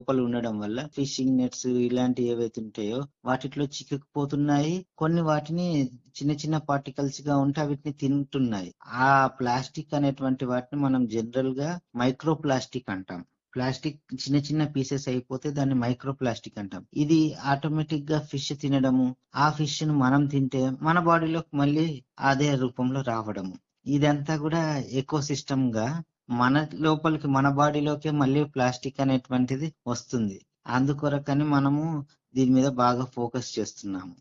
లోపల ఉండడం వల్ల ఫిషింగ్ నెట్స్ ఇలాంటివి ఏవైతే ఉంటాయో వాటిలో చిక్కుకుపోతున్నాయి కొన్ని వాటిని చిన్న చిన్న పార్టికల్స్ గా ఉంటే వీటిని తింటున్నాయి ఆ ప్లాస్టిక్ అనేటువంటి వాటిని మనం జనరల్ గా మైక్రో ప్లాస్టిక్ అంటాం ప్లాస్టిక్ చిన్న చిన్న పీసెస్ అయిపోతే దాన్ని మైక్రో ప్లాస్టిక్ అంటాం ఇది ఆటోమేటిక్ గా ఫిష్ తినడము ఆ ఫిష్ ను మనం తింటే మన బాడీలోకి మళ్ళీ అదే రూపంలో రావడము ఇదంతా కూడా ఎకో సిస్టమ్ గా మన లోపలికి మన బాడీలోకి మళ్ళీ ప్లాస్టిక్ అనేటువంటిది వస్తుంది అందుకొరకని మనము దీని మీద బాగా ఫోకస్ చేస్తున్నాము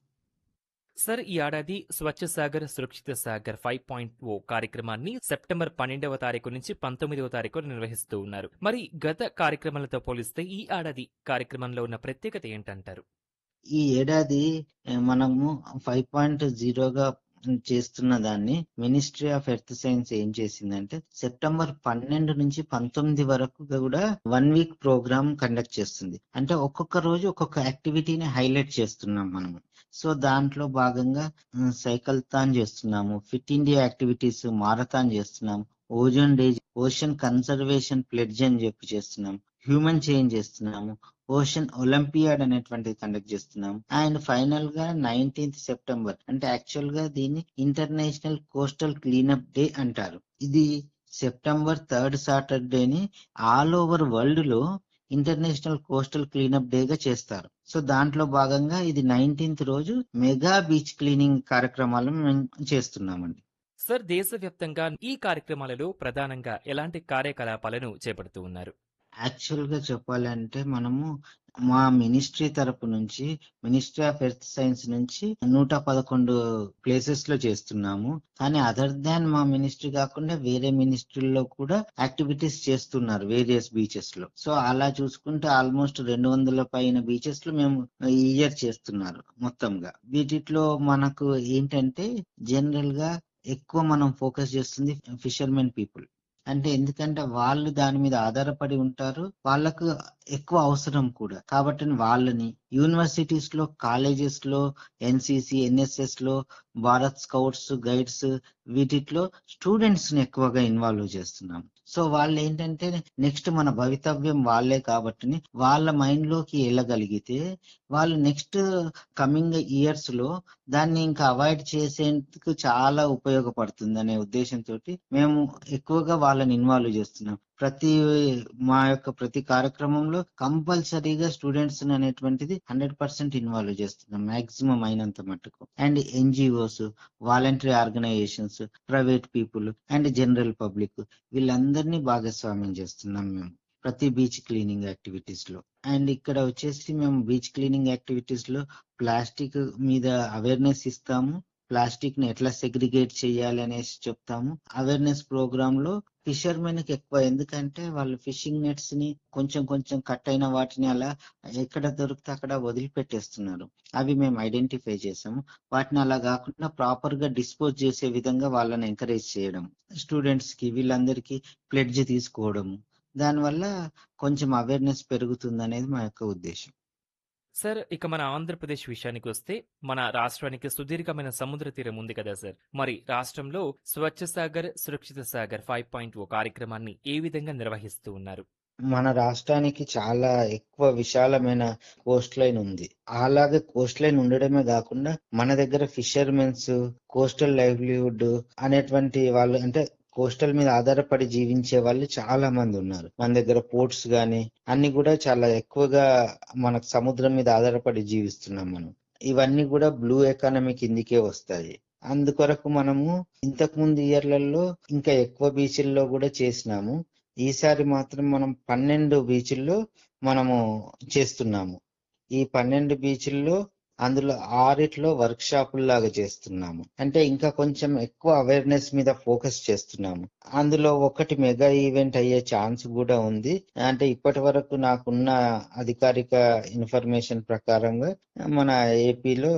సార్ ఈ ఏడాది స్వచ్ఛ సాగర్ సురక్షిత సాగర్ ఫైవ్ పాయింట్ ఓ కార్యక్రమాన్ని సెప్టెంబర్ పన్నెండవ తారీఖు నుంచి పంతొమ్మిదవ తారీఖు నిర్వహిస్తూ ఉన్నారు మరి గత కార్యక్రమాలతో పోలిస్తే ఈ ఏడాది కార్యక్రమంలో ఉన్న ప్రత్యేకత ఏంటంటారు ఈ ఏడాది ఏ, మనము ఫైవ్ పాయింట్ జీరోగా చేస్తున్న దాన్ని మినిస్ట్రీ ఆఫ్ ఎర్త్ సైన్స్ ఏం చేసిందంటే సెప్టెంబర్ పన్నెండు నుంచి పంతొమ్మిది వరకు కూడా వన్ వీక్ ప్రోగ్రామ్ కండక్ట్ చేస్తుంది అంటే ఒక్కొక్క రోజు ఒక్కొక్క యాక్టివిటీని హైలైట్ చేస్తున్నాం మనము సో దాంట్లో భాగంగా సైకిల్ తాన్ చేస్తున్నాము ఫిట్ ఇండియా యాక్టివిటీస్ మారథాన్ చేస్తున్నాము ozone day ocean conservation pledge అని చెప్పి చేస్తున్నాం హ్యూమన్ చేంజ్ చేస్తున్నాము ఓషన్ ఒలింపియాడ్ అనేటువంటిది కండక్ట్ చేస్తున్నాం అండ్ ఫైనల్ గా నైన్టీన్త్ సెప్టెంబర్ అంటే యాక్చువల్ గా దీన్ని ఇంటర్నేషనల్ కోస్టల్ క్లీనప్ డే అంటారు ఇది సెప్టెంబర్ థర్డ్ సాటర్డేని ఆల్ ఓవర్ వరల్డ్ లో ఇంటర్నేషనల్ కోస్టల్ క్లీనప్ డే గా చేస్తారు సో దాంట్లో భాగంగా ఇది నైన్టీన్త్ రోజు మెగా బీచ్ క్లీనింగ్ కార్యక్రమాలను మేము చేస్తున్నామండి సార్ దేశవ్యాప్తంగా ఈ కార్యక్రమాలలో ప్రధానంగా ఎలాంటి కార్యకలాపాలను చేపడుతూ ఉన్నారు యాక్చువల్ గా చెప్పాలంటే మనము మా మినిస్ట్రీ తరపు నుంచి మినిస్ట్రీ ఆఫ్ ఎర్త్ సైన్స్ నుంచి నూట పదకొండు ప్లేసెస్ లో చేస్తున్నాము కానీ అదర్ దాన్ మా మినిస్ట్రీ కాకుండా వేరే మినిస్ట్రీలో కూడా యాక్టివిటీస్ చేస్తున్నారు వేరియస్ బీచెస్ లో సో అలా చూసుకుంటే ఆల్మోస్ట్ రెండు వందల పైన బీచెస్ లో మేము ఈ ఇయర్ చేస్తున్నారు మొత్తంగా వీటిలో మనకు ఏంటంటే జనరల్ గా ఎక్కువ మనం ఫోకస్ చేస్తుంది ఫిషర్మెన్ పీపుల్ అంటే ఎందుకంటే వాళ్ళు దాని మీద ఆధారపడి ఉంటారు వాళ్ళకు ఎక్కువ అవసరం కూడా కాబట్టి వాళ్ళని యూనివర్సిటీస్ లో కాలేజెస్ లో ఎన్సిసి ఎన్ఎస్ఎస్ లో భారత్ స్కౌట్స్ గైడ్స్ వీటిలో స్టూడెంట్స్ ని ఎక్కువగా ఇన్వాల్వ్ చేస్తున్నాం సో వాళ్ళు ఏంటంటే నెక్స్ట్ మన భవితవ్యం వాళ్ళే కాబట్టి వాళ్ళ మైండ్ లోకి వెళ్ళగలిగితే వాళ్ళు నెక్స్ట్ కమింగ్ ఇయర్స్ లో దాన్ని ఇంకా అవాయిడ్ చేసేందుకు చాలా ఉపయోగపడుతుంది అనే ఉద్దేశంతో మేము ఎక్కువగా వాళ్ళని ఇన్వాల్వ్ చేస్తున్నాం ప్రతి మా యొక్క ప్రతి కార్యక్రమంలో కంపల్సరీగా స్టూడెంట్స్ అనేటువంటిది హండ్రెడ్ పర్సెంట్ ఇన్వాల్వ్ చేస్తున్నాం మాక్సిమం అయినంత మట్టుకు and NGOs voluntary organisations private people and general public వీళ్ళందరినీ భాగస్వామ్యం చేస్తున్నాం మేము ప్రతి బీచ్ క్లీనింగ్ యాక్టివిటీస్ లో అండ్ ఇక్కడ వచ్చేసి మేము బీచ్ క్లీనింగ్ యాక్టివిటీస్ లో ప్లాస్టిక్ మీద అవేర్నెస్ ఇస్తాము ప్లాస్టిక్ ని ఎట్లా సెగ్రిగేట్ చేయాలి అనేసి చెప్తాము అవేర్నెస్ ప్రోగ్రామ్ లో ఫిషర్మెన్ కి ఎక్కువ ఎందుకంటే వాళ్ళు ఫిషింగ్ నెట్స్ ని కొంచెం కొంచెం కట్ అయిన వాటిని అలా ఎక్కడ దొరికితే అక్కడ వదిలిపెట్టేస్తున్నారు అవి మేము ఐడెంటిఫై చేసాము వాటిని అలా కాకుండా ప్రాపర్ గా డిస్పోజ్ చేసే విధంగా వాళ్ళని ఎంకరేజ్ చేయడం స్టూడెంట్స్ కి వీళ్ళందరికీ ప్లెడ్జ్ తీసుకోవడము దానివల్ల కొంచెం అవేర్నెస్ పెరుగుతుంది అనేది మా యొక్క ఉద్దేశం సార్ ఇక మన ఆంధ్రప్రదేశ్ విషయానికి వస్తే మన రాష్ట్రానికి సుదీర్ఘమైన సముద్ర తీరం ఉంది కదా సార్ మరి రాష్ట్రంలో స్వచ్ఛ సాగర్ సురక్షిత సాగర్ ఫైవ్ పాయింట్ ఓ కార్యక్రమాన్ని ఏ విధంగా నిర్వహిస్తూ ఉన్నారు మన రాష్ట్రానికి చాలా ఎక్కువ విశాలమైన కోస్ట్ లైన్ ఉంది అలాగే కోస్ట్ లైన్ ఉండడమే కాకుండా మన దగ్గర ఫిషర్మెన్స్ కోస్టల్ లైవ్లీహుడ్ అనేటువంటి వాళ్ళు అంటే కోస్టల్ మీద ఆధారపడి జీవించే వాళ్ళు చాలా మంది ఉన్నారు మన దగ్గర పోర్ట్స్ గాని అన్ని కూడా చాలా ఎక్కువగా మనకు సముద్రం మీద ఆధారపడి జీవిస్తున్నాం మనం ఇవన్నీ కూడా బ్లూ ఎకానమీ కిందికే వస్తాయి అందుకొరకు మనము ఇంతకు ముందు ఇయర్లలో ఇంకా ఎక్కువ బీచ్ల్లో కూడా చేసినాము ఈసారి మాత్రం మనం పన్నెండు బీచ్ల్లో మనము చేస్తున్నాము ఈ పన్నెండు బీచ్ల్లో అందులో ఆరిట్లో వర్క్ షాపుల్లాగా చేస్తున్నాము అంటే ఇంకా కొంచెం ఎక్కువ అవేర్నెస్ మీద ఫోకస్ చేస్తున్నాము అందులో ఒకటి మెగా ఈవెంట్ అయ్యే ఛాన్స్ కూడా ఉంది అంటే ఇప్పటి వరకు నాకున్న అధికారిక ఇన్ఫర్మేషన్ ప్రకారంగా మన ఏపీలో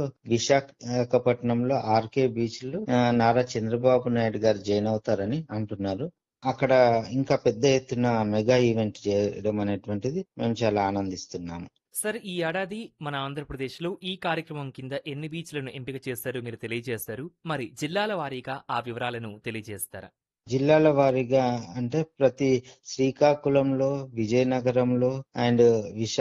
విశాఖపట్నంలో ఆర్కే బీచ్ లో ఆ, నారా చంద్రబాబు నాయుడు గారు జాయిన్ అవుతారని అంటున్నారు అక్కడ ఇంకా పెద్ద ఎత్తున మెగా ఈవెంట్ చేయడం అనేటువంటిది మేము చాలా ఆనందిస్తున్నాము సార్ ఈ ఏడాది మన ఆంధ్రప్రదేశ్లో ఈ కార్యక్రమం కింద ఎన్ని బీచ్లను ఎంపిక చేశారు మీరు తెలియజేస్తారు మరి జిల్లాల వారీగా ఆ వివరాలను తెలియజేస్తారా జిల్లాల వారీగా అంటే ప్రతి శ్రీకాకుళంలో విజయనగరంలో అండ్ విశా